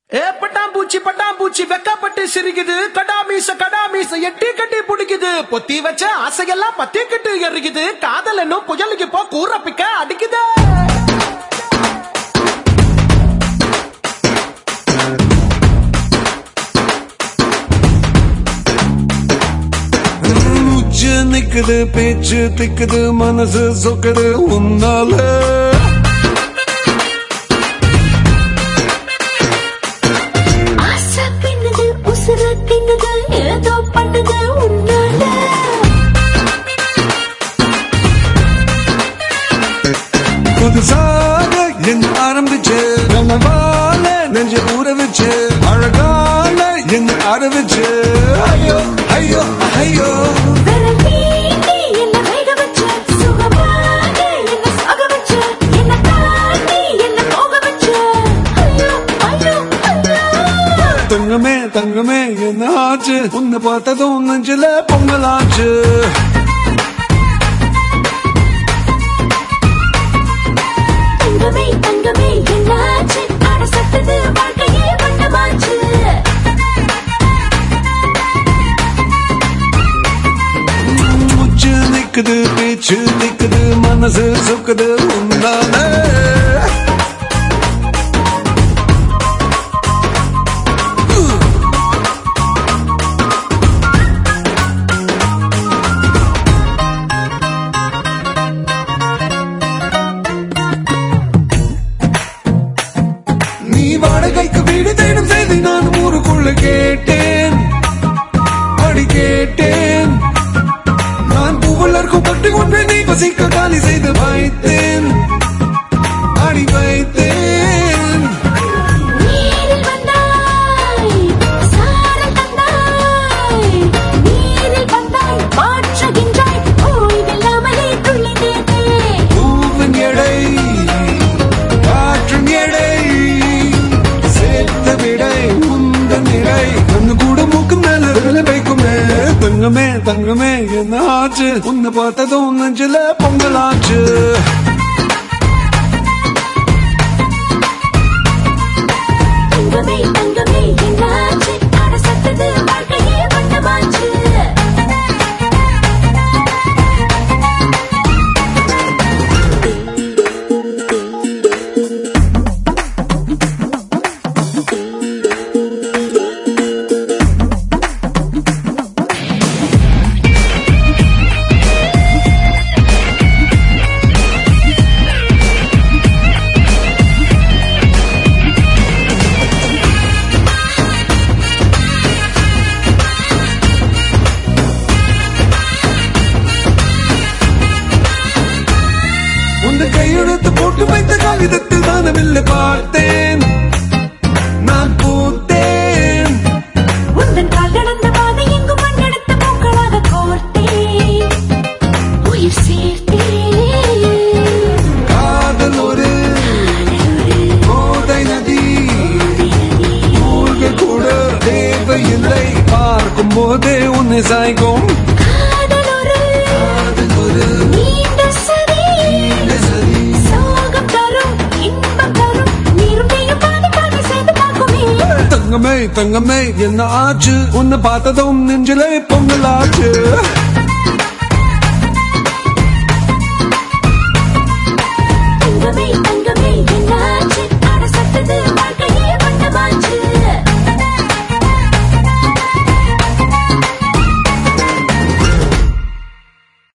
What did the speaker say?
ஏ பட்டாம்பூச்சி பட்டாம்பூச்சி வெக்கப்பட்டு சிரிக்குது கடாமீச கடாமீச எட்டி கட்டி பிடிக்குது பொத்தி வச்ச ஆசையெல்லாம் பத்தி கட்டு எறிக்குது காதல் என்னும் புயலுக்கு போ கூற பிக்க அடிக்குது மூச்சு நிக்குது பேச்சு திக்குது மனசு சொக்குது உன்னால ஆசை பின்னுது உசுர தின்னுது ஏதோ பண்ணுது உன்னால புதுசாக என் ஆரம்பிச்சு கனவால நெஞ்ச ஊற வச்சு அழகால என் ஆரம்பிச்சு ஐயோ ஐயோ ஐயோ விரல் நீட்டி என்ன வேக வச்ச சுகமாக என்ன சாக வச்ச என்ன தாண்டி என்ன போக வச்ச ஐயோ ஐயோ ஐயோ தங்கமே தங்கமே என்ன ஆச்சு உன்னை பார்த்ததும் நெஞ்சில பொங்கலாச்சு தங்கமே தங்கமே என்னாச்சு ஆட சட்டது வாழ்க்கையே வண்ணமாச்சு மூச்சு நிக்குது பேச்சு நிக்குது மனசு சொக்குது உன்னால நீ வாடகைக்கு வீடு தேடும் செய்தி நான் ஊருக்குள்ள கேட்டேன் அடி கேட்டேன் நான் பூவலர்க்கும் பட்டு ஒன்றை நீ பசிக்க காலி செய்து வைத்தேன் அடி வைத்தேன் நீரில் வந்தாய் சாரல் தந்தாய் நீரில் வந்தாய் மாற்றுகின்றாய் ஓய்வில்லாமலே துள்ளினேனே பூவின் எடை காற்றின் எடை சேர்த்த விடை உந்தன் நிறை கண்ணு கூட மூக்கு மேல விரல வைக்குமே தங்கமே தங்கமே என்ன ஆச்சு உன்னை பார்த்ததும் நெஞ்சில பொங்கலாச்சு தங்கமே தங்கமே என்னாச்சு ஆட சட்டது வாழ்க்கையே வண்ணமாச்சு உந்த கையெழுத்து போட்டு வைத்த காகிதத்தில் தானவில்லை பார்த்தேன் நான் பூத்தேன் உந்தன் கால் கடந்த பாதை எங்கும் மண்ணெடுத்த பூக்களாக கோர்த்தேன் உயிர் சேர்த்தேன் காதல் ஒரு கோதை நதி மூழ்க கூட தேவையில்லை பார்க்கும் போதே உன்னை சாய்க்கும் காதல் ஒரு காதல் ஒரு நீண்ட சதி சதி சோகம் தரும் இன்பம் தரும் நீரும் நீயும் பாதி பாதி சேர்ந்து பார்க்குமே தங்கமே தங்கமே என்ன ஆச்சு உன்னை பார்த்ததும் நெஞ்சிலே பொங்கலாச்சு